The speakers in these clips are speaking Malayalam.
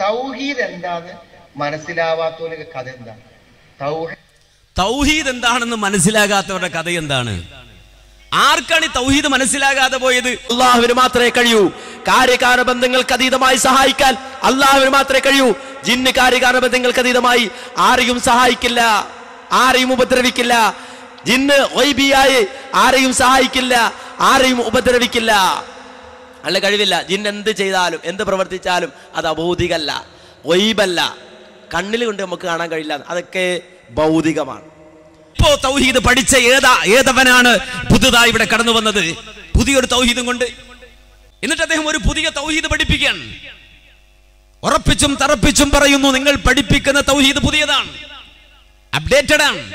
തൗഹീദ് എന്താന്ന് മനസ്സിലാവാത്തവരുടെ കഥ എന്താ തൗഹീദ് തൗഹീദ് എന്താണെന്ന് മനസ്സിലാകാത്തവരുടെ കഥ എന്താണ് ആർക്കാണ് ഈ തൗഹീദ് മനസ്സിലാകാതെ പോയത് അള്ളാഹുവിന് മാത്രമേ കഴിയൂ കാര്യകാര ബന്ധങ്ങൾക്ക് അതീതമായി സഹായിക്കാൻ അള്ളാഹുവിന് മാത്രമേ കഴിയൂ ജിന്ന് കാര്യകാര ബന്ധങ്ങൾക്ക് അതീതമായി ആരെയും സഹായിക്കില്ല ആരെയും ഉപദ്രവിക്കില്ല ജിന്ന് ഒയ്ബിയായി ആരെയും സഹായിക്കില്ല ആരെയും ഉപദ്രവിക്കില്ല അല്ല കഴിവില്ല ജിന്ന് എന്ത് ചെയ്താലും എന്ത് പ്രവർത്തിച്ചാലും അത് അഭൗതികല്ല ഒയ്ബല്ല കണ്ണിൽ കൊണ്ട് നമുക്ക് കാണാൻ കഴിയില്ല അതൊക്കെ ഭൗതികമാണ് ഇപ്പോ തൗഹീദ് പഠിച്ച ഏതാ ഏതവനാണ് പുതുതായി ഇവിടെ കടന്നു വന്നത് പുതിയൊരു തൗഹീദും കൊണ്ട് എന്നിട്ട് അദ്ദേഹം ഒരു പുതിയ തൗഹീദ് പഠിപ്പിക്കാൻ ഉറപ്പിച്ചും തറപ്പിച്ചും പറയുന്നു നിങ്ങൾ പഠിപ്പിക്കുന്ന തൗഹീദ് പുതിയതാണ് അപ്ഡേറ്റഡ് ആണ്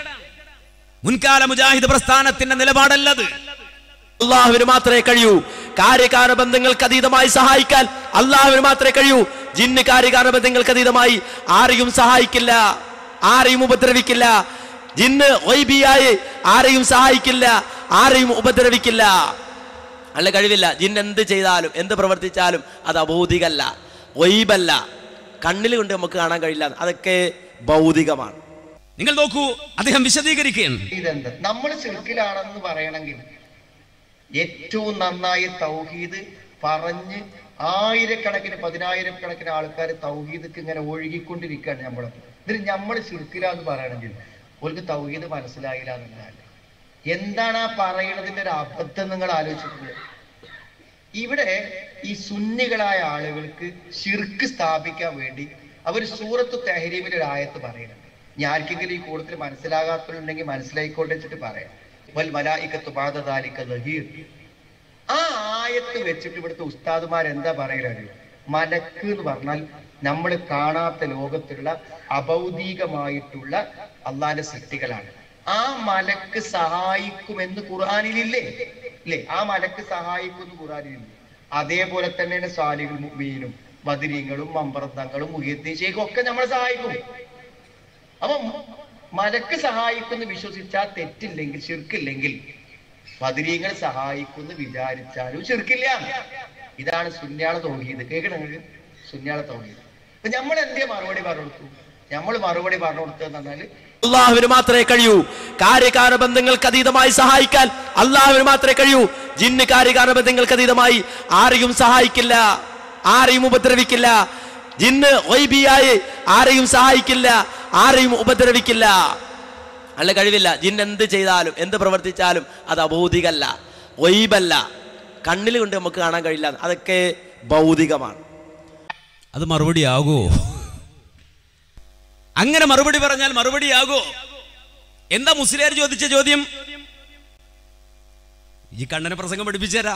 മുൻകാല മുജാഹിദ് പ്രസ്ഥാനത്തിന്റെ നിലപാടല്ലത് അള്ളാഹുവിന് മാത്രമേ കഴിയൂ കാര്യകാര ബന്ധങ്ങൾക്ക് അതീതമായി സഹായിക്കാൻ അള്ളാഹുവിന് മാത്രമേ കഴിയൂ ജിന്ന് കാര്യകാര ബന്ധങ്ങൾക്ക് അതീതമായി ആരെയും സഹായിക്കില്ല ആരെയും ഉപദ്രവിക്കില്ല ജിന്ന് ഒയ്ബിയായി ആരെയും സഹായിക്കില്ല ആരെയും ഉപദ്രവിക്കില്ല അല്ല കഴിവില്ല ജിന്ന് എന്ത് ചെയ്താലും എന്ത് പ്രവർത്തിച്ചാലും അത് അഭൗതികല്ല ഒയ്ബല്ല കണ്ണിൽ കൊണ്ട് നമുക്ക് കാണാൻ കഴിയില്ല അതൊക്കെ ഭൗതികമാണ് നിങ്ങൾ നോക്കൂ അദ്ദേഹം വിശദീകരിക്കുകയാണ് ഇതെന്ത് നമ്മൾ ശിർക്കിലാണെന്ന് പറയണമെങ്കിൽ ഏറ്റവും നന്നായി തൗഹീദ് പറഞ്ഞ് ആയിരക്കണക്കിന് പതിനായിരക്കണക്കിന് ആൾക്കാർ തൗഹീദക്ക് ഇങ്ങനെ ഒഴുകിക്കൊണ്ടിരിക്കുകയാണ് നമ്മൾ ഇതിന് നമ്മൾ ശിർക്കിലാന്ന് പറയണമെങ്കിൽ അവർക്ക് തൗഹീദ് മനസ്സിലായില്ല എന്നല്ല എന്താണ് ആ പറയണതിന്റെ ഒരു അബദ്ധം നിങ്ങൾ ആലോചിച്ചിട്ടുണ്ട് ഇവിടെ ഈ സുന്നികളായ ആളുകൾക്ക് ഷിർക്ക് സ്ഥാപിക്കാൻ വേണ്ടി അവർ സൂറത്ത് തെഹരീമിൽ ഒരു ആയത്ത് പറയുന്നുണ്ട് ഞാൻ ആർക്കെങ്കിലും ഈ കൂടുതൽ മനസ്സിലാകാത്തവരുണ്ടെങ്കിൽ മനസ്സിലായിക്കോട്ടെ വെച്ചിട്ട് പറയാം വൽ മലായിക്കത്ത് ബാധതാലിക്ക ലഹീർ ആ ആയത്ത് വെച്ചിട്ട് ഇവിടുത്തെ ഉസ്താദുമാർ എന്താ പറയുന്നത് മലക്ക് എന്ന് പറഞ്ഞാൽ നമ്മൾ കാണാത്ത ലോകത്തുള്ള അഭൗതികമായിട്ടുള്ള അള്ളാന്റെ സൃഷ്ടികളാണ് ആ മലക്ക് സഹായിക്കുമെന്ന് ഖുർആാനിലില്ലേ ഇല്ലേ ആ മലക്ക് സഹായിക്കുമെന്ന് ഖുർആാനിലില്ലേ അതേപോലെ തന്നെയാണ് സ്വാലികൾ മീനും ബദിരീങ്ങളും മമ്പറത്തങ്ങളും മുഹിയത്തി ശേഖും ഒക്കെ നമ്മളെ സഹായിക്കും അപ്പൊ മലക്ക് സഹായിക്കുമെന്ന് വിശ്വസിച്ചാൽ തെറ്റില്ലെങ്കിൽ ശിർക്കില്ലെങ്കിൽ ബദിരീങ്ങൾ സഹായിക്കുമെന്ന് വിചാരിച്ചാലും ശിർക്കില്ല ഇതാണ് സുന്യാള തോന്നിയത് കേൾക്കണെങ്കിൽ സുന്യാള തോന്നിയത് അപ്പൊ നമ്മൾ എന്തേ മറുപടി പറഞ്ഞു കൊടുത്തു നമ്മൾ മറുപടി പറഞ്ഞു കൊടുത്തതെന്ന് പറഞ്ഞാല് അള്ളാഹുവിന് മാത്രമേ കഴിയൂ കാര്യകാര ബന്ധങ്ങൾക്ക് അതീതമായി സഹായിക്കാൻ അള്ളാഹുവിന് മാത്രമേ കഴിയൂ ജിന്ന് കാര്യകാര ബന്ധങ്ങൾക്ക് അതീതമായി ആരെയും സഹായിക്കില്ല ആരെയും ഉപദ്രവിക്കില്ല ജിന്ന് ഒയ്ബിയായി ആരെയും സഹായിക്കില്ല ആരെയും ഉപദ്രവിക്കില്ല അല്ല കഴിവില്ല ജിന്ന് എന്ത് ചെയ്താലും എന്ത് പ്രവർത്തിച്ചാലും അത് അഭൗതികല്ല ഒയ്ബല്ല കണ്ണിൽ കൊണ്ട് നമുക്ക് കാണാൻ കഴിയില്ല അതൊക്കെ ഭൗതികമാണ് അത് മറുപടി ആകോ അങ്ങനെ മറുപടി പറഞ്ഞാൽ മറുപടി ആകോ എന്താ മുസ്ലിയാർ ചോദിച്ച ചോദ്യം ഈ കണ്ണന പ്രസംഗം പഠിപ്പിച്ചേരാ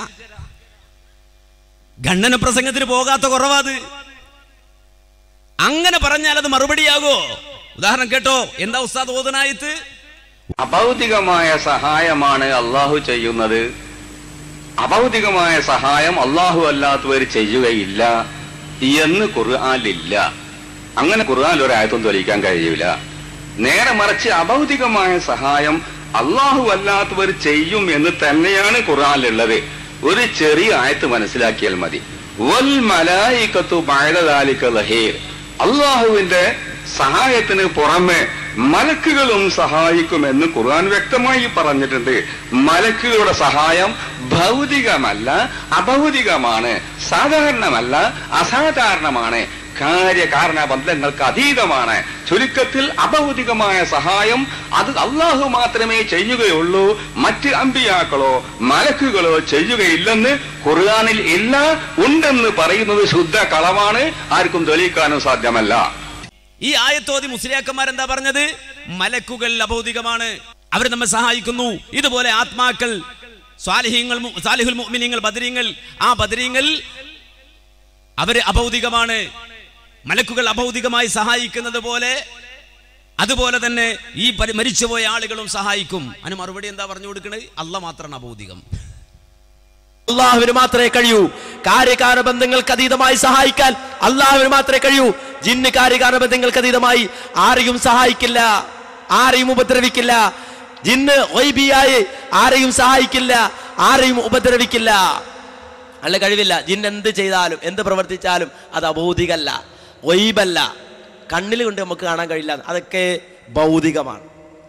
ഗണ്ണന പ്രസംഗത്തിന് പോകാത്ത കുറവാത് അങ്ങനെ പറഞ്ഞാൽ അത് മറുപടിയാകോ ഉദാഹരണം കേട്ടോ എന്താ ഉസ്താദ് ഓതനായിട്ട് അഭൗതികമായ സഹായമാണ് അള്ളാഹു ചെയ്യുന്നത് അഭൗതികമായ സഹായം അള്ളാഹു അല്ലാത്തവർ ചെയ്യുകയില്ല എന്ന് ഖുർആാനിലില്ല അങ്ങനെ ഖുർആാനിൽ ഒരായത്തും തെളിയിക്കാൻ കഴിയൂല നേരെ മറിച്ച് അഭൗതികമായ സഹായം അള്ളാഹു അല്ലാത്തവർ ചെയ്യും എന്ന് തന്നെയാണ് ഖുർആാനിലുള്ളത് ഒരു ചെറിയ ആയത്ത് മനസ്സിലാക്കിയാൽ മതി വൽ മലായിക്കത്തു ബഅദ ലഹീർ അള്ളാഹുവിന്റെ സഹായത്തിന് പുറമെ മലക്കുകളും സഹായിക്കുമെന്ന് ഖുർആൻ വ്യക്തമായി പറഞ്ഞിട്ടുണ്ട് മലക്കുകളുടെ സഹായം ഭൗതികമല്ല അഭൗതികമാണ് സാധാരണമല്ല അസാധാരണമാണ് കാര്യകാരണ ബന്ധങ്ങൾക്ക് അതീതമാണ് ചുരുക്കത്തിൽ അഭൗതികമായ സഹായം അത് അള്ളാഹു മാത്രമേ ചെയ്യുകയുള്ളൂ മറ്റ് അമ്പിയാക്കളോ മലക്കുകളോ ചെയ്യുകയില്ലെന്ന് ഖുർആാനിൽ ഇല്ല ഉണ്ടെന്ന് പറയുന്നത് ശുദ്ധ കളവാണ് ആർക്കും തെളിയിക്കാനും സാധ്യമല്ല ഈ ആയത്തോതി മുസ്ലിയാക്കന്മാർ എന്താ പറഞ്ഞത് മലക്കുകൾ അഭൗതികമാണ് അവർ നമ്മെ സഹായിക്കുന്നു ഇതുപോലെ ആത്മാക്കൾ സ്വാലിഹ്യങ്ങൾ മു- സാലിഹുൽ മുഅ്മിനീങ്ങൾ ബദരീങ്ങൾ ആ ബദരീങ്ങൾ അവര് അഭൗതികമാണ് മലക്കുകൾ അഭൗതികമായി സഹായിക്കുന്നത് പോലെ അതുപോലെ തന്നെ ഈ പരി- മരിച്ചുപോയ ആളുകളും സഹായിക്കും അതിന് മറുപടി എന്താ പറഞ്ഞു കൊടുക്കണത് അല്ല മാത്രമാണ് അഭൗതികം അള്ളാഹുവിന് മാത്രമേ കഴിയൂ കാര്യകാര ബന്ധങ്ങൾക്ക് അതീതമായി സഹായിക്കാൻ അള്ളാഹുവിന് മാത്രമേ കഴിയൂ ജിന്ന് കാര്യകാര ബന്ധങ്ങൾക്ക് അതീതമായി ആരെയും സഹായിക്കില്ല ആരെയും ഉപദ്രവിക്കില്ല ജിന്ന് ഒയ്ബിയായി ആരെയും സഹായിക്കില്ല ആരെയും ഉപദ്രവിക്കില്ല അല്ല കഴിവില്ല ജിന്ന് എന്ത് ചെയ്താലും എന്ത് പ്രവർത്തിച്ചാലും അത് അഭൗതികല്ല ഒയ്ബല്ല കണ്ണിൽ കൊണ്ട് നമുക്ക് കാണാൻ കഴിയില്ല അതൊക്കെ ഭൗതികമാണ്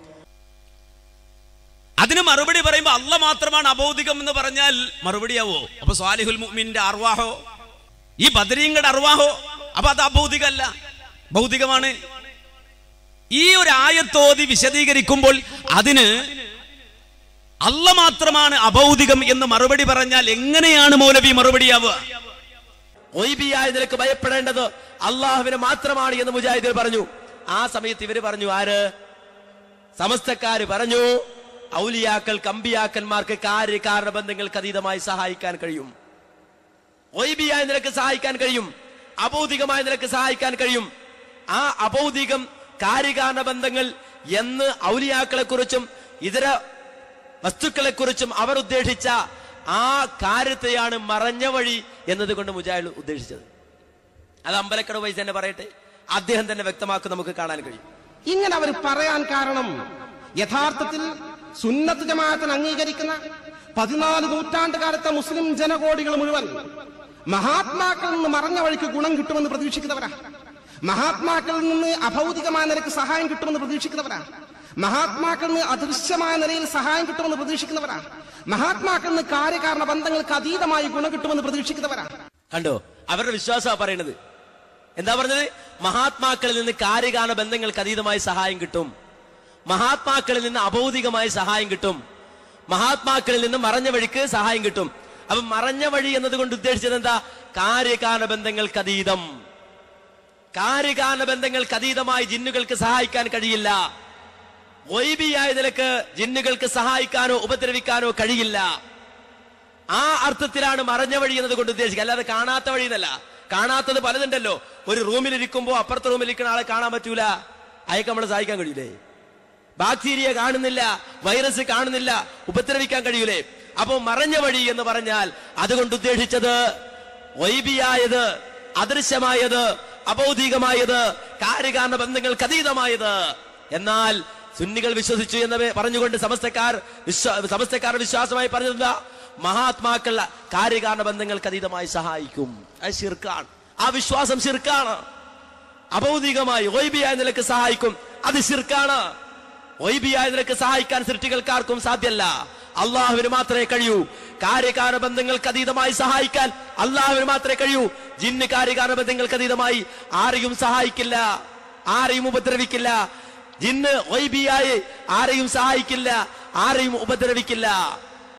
അതിന് മറുപടി പറയുമ്പോ അല്ല മാത്രമാണ് അബൗദികം എന്ന് പറഞ്ഞാൽ മറുപടിയാവോ അപ്പൊ സ്വാലിഹുൽ മുഅ്മിന്റെ അർവാഹോ ഈ ബദരീങ്ങളുടെ അർവാഹോ അപ്പൊ അത് അബൗദികല്ല ഭൗതികമാണ് ഈ ഒരു ആയത്തോതി വിശദീകരിക്കുമ്പോൾ അതിന് അല്ല മാത്രമാണ് അബൗദികം എന്ന് മറുപടി പറഞ്ഞാൽ എങ്ങനെയാണ് മൗലവി മറുപടിയാവുക ഒയ്ബിയായ നിനക്ക് ഭയപ്പെടേണ്ടത് അള്ളാഹുവിനെ മാത്രമാണ് എന്ന് മുജാഹിദിൽ പറഞ്ഞു ആ സമയത്ത് ഇവര് പറഞ്ഞു ആര് സമസ്തക്കാര് പറഞ്ഞു ഔലിയാക്കൾ കമ്പിയാക്കന്മാർക്ക് കാര്യകാരണ ബന്ധങ്ങൾക്ക് അതീതമായി സഹായിക്കാൻ കഴിയും ഒയ്ബിയായ നിനക്ക് സഹായിക്കാൻ കഴിയും അബൗദികമായ നിനക്ക് സഹായിക്കാൻ കഴിയും ആ അബൗദികം കാര്യകാരണ ബന്ധങ്ങൾ എന്ന് ഔലിയാക്കളെ കുറിച്ചും ഇതര വസ്തുക്കളെ കുറിച്ചും അവർ ഉദ്ദേശിച്ച ആ കാര്യത്തെയാണ് മറഞ്ഞ വഴി എന്നതുകൊണ്ട് മുജാഹിദ് ഉദ്ദേശിച്ചത് അത് അമ്പലക്കട വൈസ് തന്നെ പറയട്ടെ അദ്ദേഹം തന്നെ വ്യക്തമാക്കും നമുക്ക് കാണാൻ കഴിയും ഇങ്ങനെ അവർ പറയാൻ കാരണം യഥാർത്ഥത്തിൽ സുന്നത്ത് ജമാഅത്തിന് അംഗീകരിക്കുന്ന പതിനാല് നൂറ്റാണ്ട് കാലത്തെ മുസ്ലിം ജനകോടികൾ മുഴുവൻ മഹാത്മാക്കളിൽ നിന്ന് മറഞ്ഞ വഴിക്ക് ഗുണം കിട്ടുമെന്ന് പ്രതീക്ഷിക്കുന്നവരാ മഹാത്മാക്കളിൽ നിന്ന് അഭൗതികമായ നിലയ്ക്ക് സഹായം കിട്ടുമെന്ന് പ്രതീക്ഷിക്കുന്നവരാ മഹാത്മാക്കളിൽ നിന്ന് അദൃശ്യമായ നിലയിൽ സഹായം കിട്ടുമെന്ന് പ്രതീക്ഷിക്കുന്നവരാ മഹാത്മാക്കളിൽ നിന്ന് കാര്യകാരണ ബന്ധങ്ങൾക്ക് അതീതമായി ഗുണം കിട്ടുമെന്ന് പ്രതീക്ഷിക്കുന്നവരാ കണ്ടോ അവരുടെ വിശ്വാസമാണ് പറയണത് എന്താ പറഞ്ഞത് മഹാത്മാക്കളിൽ നിന്ന് കാര്യകാരണ ബന്ധങ്ങൾക്ക് അതീതമായി സഹായം കിട്ടും മഹാത്മാക്കളിൽ നിന്ന് അഭൗതികമായ സഹായം കിട്ടും മഹാത്മാക്കളിൽ നിന്ന് മറഞ്ഞ വഴിക്ക് സഹായം കിട്ടും അപ്പൊ മറഞ്ഞ വഴി എന്നതുകൊണ്ട് ഉദ്ദേശിച്ചത് എന്താ കാര്യകാരണ ബന്ധങ്ങൾക്ക് അതീതം കാര്യകാരണ ബന്ധങ്ങൾക്ക് അതീതമായി ജിന്നുകൾക്ക് സഹായിക്കാൻ കഴിയില്ല വൈബിയായ നിലക്ക് ജിന്നുകൾക്ക് സഹായിക്കാനോ ഉപദ്രവിക്കാനോ കഴിയില്ല ആ അർത്ഥത്തിലാണ് മറഞ്ഞ വഴി എന്നതുകൊണ്ട് ഉദ്ദേശിക്കുക അല്ലാതെ കാണാത്ത വഴി എന്നല്ല കാണാത്തത് പലതുണ്ടല്ലോ ഒരു റൂമിൽ ഇരിക്കുമ്പോ അപ്പുറത്തെ റൂമിൽ ഇരിക്കുന്ന ആളെ കാണാൻ പറ്റൂല അയക്ക് നമ്മളെ സഹായിക്കാൻ കഴിയൂലേ ബാക്ടീരിയ കാണുന്നില്ല വൈറസ് കാണുന്നില്ല ഉപദ്രവിക്കാൻ കഴിയൂലേ അപ്പോ മറഞ്ഞ വഴി എന്ന് പറഞ്ഞാൽ അതുകൊണ്ട് ഉദ്ദേശിച്ചത് വൈബിയായത് അദൃശ്യമായത് അബൗദ്ധികമായത് കാര്യകാരണ ബന്ധങ്ങൾക്ക് അതീതമായത് എന്നാൽ സുന്നികൾ വിശ്വസിച്ചു എന്ന് പറഞ്ഞുകൊണ്ട് സമസ്തക്കാർ വിശ്വ സമസ്തക്കാർ വിശ്വാസമായി പറഞ്ഞത് മഹാത്മാക്കൾ കാര്യകാരണ ബന്ധങ്ങൾക്ക് അതീതമായി സഹായിക്കും അത് ശിർക്കാണ് ആ വിശ്വാസം ശിർക്കാണ് അഭൗതികമായി ഒയ്ബിയായ നിലക്ക് സഹായിക്കും അത് ശിർക്കാണ് ഒയ്ബിയായ നിലക്ക് സഹായിക്കാൻ സൃഷ്ടികൾക്കാർക്കും സാധ്യല്ല അള്ളാഹുവിന് മാത്രമേ കഴിയൂ കാര്യകാരണ ബന്ധങ്ങൾക്ക് അതീതമായി സഹായിക്കാൻ അള്ളാഹുവിന് മാത്രമേ കഴിയൂ ജിന്ന് കാര്യകാരണ ബന്ധങ്ങൾക്ക് അതീതമായി ആരെയും സഹായിക്കില്ല ആരെയും ഉപദ്രവിക്കില്ല ജിന്ന് ഒയ്ബിയായി ആരെയും സഹായിക്കില്ല ആരെയും ഉപദ്രവിക്കില്ല